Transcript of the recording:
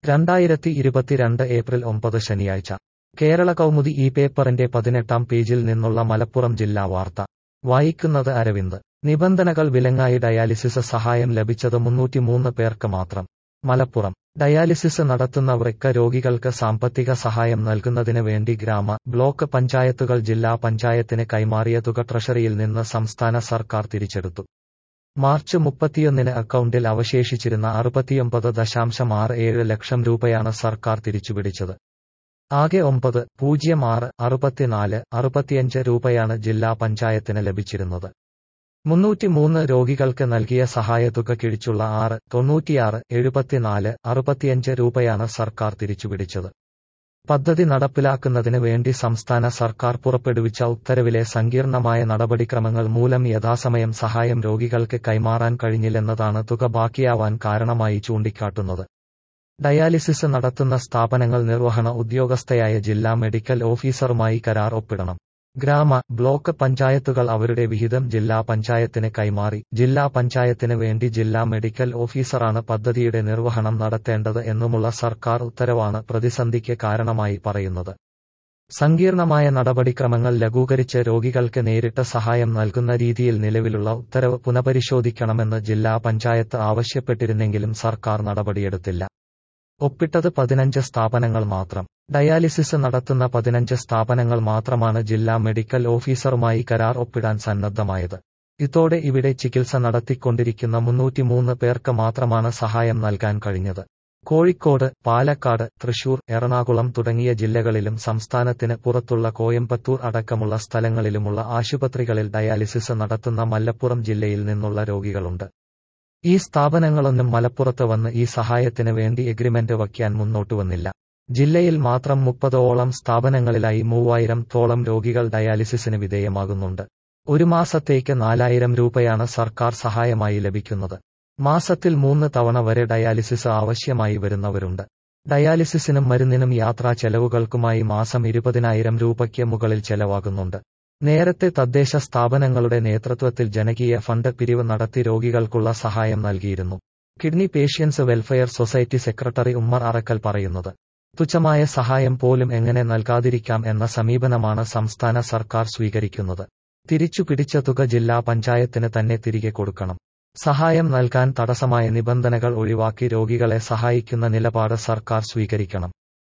രണ്ടായിരത്തി ഇരുപത്തിരണ്ട് ഏപ്രിൽ ഒമ്പത് ശനിയാഴ്ച കേരള കൗമുദി ഈ പേപ്പറിന്റെ പതിനെട്ടാം പേജിൽ നിന്നുള്ള മലപ്പുറം ജില്ലാ വാർത്ത വായിക്കുന്നത് അരവിന്ദ് നിബന്ധനകൾ വിലങ്ങായി ഡയാലിസിസ് സഹായം ലഭിച്ചത് മുന്നൂറ്റിമൂന്ന് പേർക്ക് മാത്രം മലപ്പുറം ഡയാലിസിസ് നടത്തുന്ന വൃക്ക രോഗികൾക്ക് സാമ്പത്തിക സഹായം നൽകുന്നതിന് വേണ്ടി ഗ്രാമ ബ്ലോക്ക് പഞ്ചായത്തുകൾ ജില്ലാ പഞ്ചായത്തിന് കൈമാറിയ തുക ട്രഷറിയിൽ നിന്ന് സംസ്ഥാന സർക്കാർ തിരിച്ചെടുത്തു മാർച്ച് മുപ്പത്തിയൊന്നിന് അക്കൗണ്ടിൽ അവശേഷിച്ചിരുന്ന അറുപത്തിയൊമ്പത് ദശാംശം ആറ് ഏഴ് ലക്ഷം രൂപയാണ് സർക്കാർ തിരിച്ചുപിടിച്ചത് ആകെ ഒമ്പത് പൂജ്യം ആറ് അറുപത്തിനാല് അറുപത്തിയഞ്ച് രൂപയാണ് ജില്ലാ പഞ്ചായത്തിന് ലഭിച്ചിരുന്നത് മുന്നൂറ്റിമൂന്ന് രോഗികൾക്ക് നൽകിയ സഹായതുക കിഴിച്ചുള്ള ആറ് തൊണ്ണൂറ്റിയാറ് എഴുപത്തിനാല് അറുപത്തിയഞ്ച് രൂപയാണ് സർക്കാർ തിരിച്ചുപിടിച്ചത് പദ്ധതി നടപ്പിലാക്കുന്നതിന് വേണ്ടി സംസ്ഥാന സർക്കാർ പുറപ്പെടുവിച്ച ഉത്തരവിലെ സങ്കീർണമായ നടപടിക്രമങ്ങൾ മൂലം യഥാസമയം സഹായം രോഗികൾക്ക് കൈമാറാൻ കഴിഞ്ഞില്ലെന്നതാണ് തുക ബാക്കിയാവാൻ കാരണമായി ചൂണ്ടിക്കാട്ടുന്നത് ഡയാലിസിസ് നടത്തുന്ന സ്ഥാപനങ്ങൾ നിർവഹണ ഉദ്യോഗസ്ഥയായ ജില്ലാ മെഡിക്കൽ ഓഫീസറുമായി കരാർ ഒപ്പിടണം ഗ്രാമ ബ്ലോക്ക് പഞ്ചായത്തുകൾ അവരുടെ വിഹിതം ജില്ലാ പഞ്ചായത്തിന് കൈമാറി ജില്ലാ പഞ്ചായത്തിന് വേണ്ടി ജില്ലാ മെഡിക്കൽ ഓഫീസറാണ് പദ്ധതിയുടെ നിർവഹണം നടത്തേണ്ടത് എന്നുമുള്ള സർക്കാർ ഉത്തരവാണ് പ്രതിസന്ധിക്ക് കാരണമായി പറയുന്നത് സങ്കീർണമായ നടപടിക്രമങ്ങൾ ലഘൂകരിച്ച് രോഗികൾക്ക് നേരിട്ട് സഹായം നൽകുന്ന രീതിയിൽ നിലവിലുള്ള ഉത്തരവ് പുനഃപരിശോധിക്കണമെന്ന് ജില്ലാ പഞ്ചായത്ത് ആവശ്യപ്പെട്ടിരുന്നെങ്കിലും സർക്കാർ നടപടിയെടുത്തില്ല ഒപ്പിട്ടത് പതിനഞ്ച് സ്ഥാപനങ്ങൾ മാത്രം ഡയാലിസിസ് നടത്തുന്ന പതിനഞ്ച് സ്ഥാപനങ്ങൾ മാത്രമാണ് ജില്ലാ മെഡിക്കൽ ഓഫീസറുമായി കരാർ ഒപ്പിടാൻ സന്നദ്ധമായത് ഇതോടെ ഇവിടെ ചികിത്സ നടത്തിക്കൊണ്ടിരിക്കുന്ന മുന്നൂറ്റിമൂന്ന് പേർക്ക് മാത്രമാണ് സഹായം നൽകാൻ കഴിഞ്ഞത് കോഴിക്കോട് പാലക്കാട് തൃശൂർ എറണാകുളം തുടങ്ങിയ ജില്ലകളിലും സംസ്ഥാനത്തിന് പുറത്തുള്ള കോയമ്പത്തൂർ അടക്കമുള്ള സ്ഥലങ്ങളിലുമുള്ള ആശുപത്രികളിൽ ഡയാലിസിസ് നടത്തുന്ന മലപ്പുറം ജില്ലയിൽ നിന്നുള്ള രോഗികളുണ്ട് ഈ സ്ഥാപനങ്ങളൊന്നും മലപ്പുറത്ത് വന്ന് ഈ സഹായത്തിന് വേണ്ടി എഗ്രിമെന്റ് വയ്ക്കാൻ മുന്നോട്ടു വന്നില്ല ജില്ലയിൽ മാത്രം മുപ്പതോളം സ്ഥാപനങ്ങളിലായി മൂവായിരം തോളം രോഗികൾ ഡയാലിസിസിന് വിധേയമാകുന്നുണ്ട് ഒരു മാസത്തേക്ക് നാലായിരം രൂപയാണ് സർക്കാർ സഹായമായി ലഭിക്കുന്നത് മാസത്തിൽ മൂന്ന് തവണ വരെ ഡയാലിസിസ് ആവശ്യമായി വരുന്നവരുണ്ട് ഡയാലിസിസിനും മരുന്നിനും യാത്രാ ചെലവുകൾക്കുമായി മാസം ഇരുപതിനായിരം രൂപയ്ക്ക് മുകളിൽ ചെലവാകുന്നുണ്ട് നേരത്തെ തദ്ദേശ സ്ഥാപനങ്ങളുടെ നേതൃത്വത്തിൽ ജനകീയ ഫണ്ട് പിരിവ് നടത്തി രോഗികൾക്കുള്ള സഹായം നൽകിയിരുന്നു kidney patients welfare society secretary Ummer Arakkal പറയുന്നത് തുച്ഛമായ സഹായം പോലും എങ്ങനെ നൽകാതിരിക്കാം എന്ന സമീപനമാണ് സംസ്ഥാന സർക്കാർ സ്വീകരിക്കുന്നത് തിരിച്ചു പിടിച്ച തുക ജില്ലാ പഞ്ചായത്തിന് തന്നെ തിരികെ കൊടുക്കണം സഹായം നൽകാൻ തടസ്സമായ നിബന്ധനകൾ ഒഴിവാക്കി രോഗികളെ സഹായിക്കുന്ന നിലപാട് സർക്കാർ സ്വീകരിക്കണം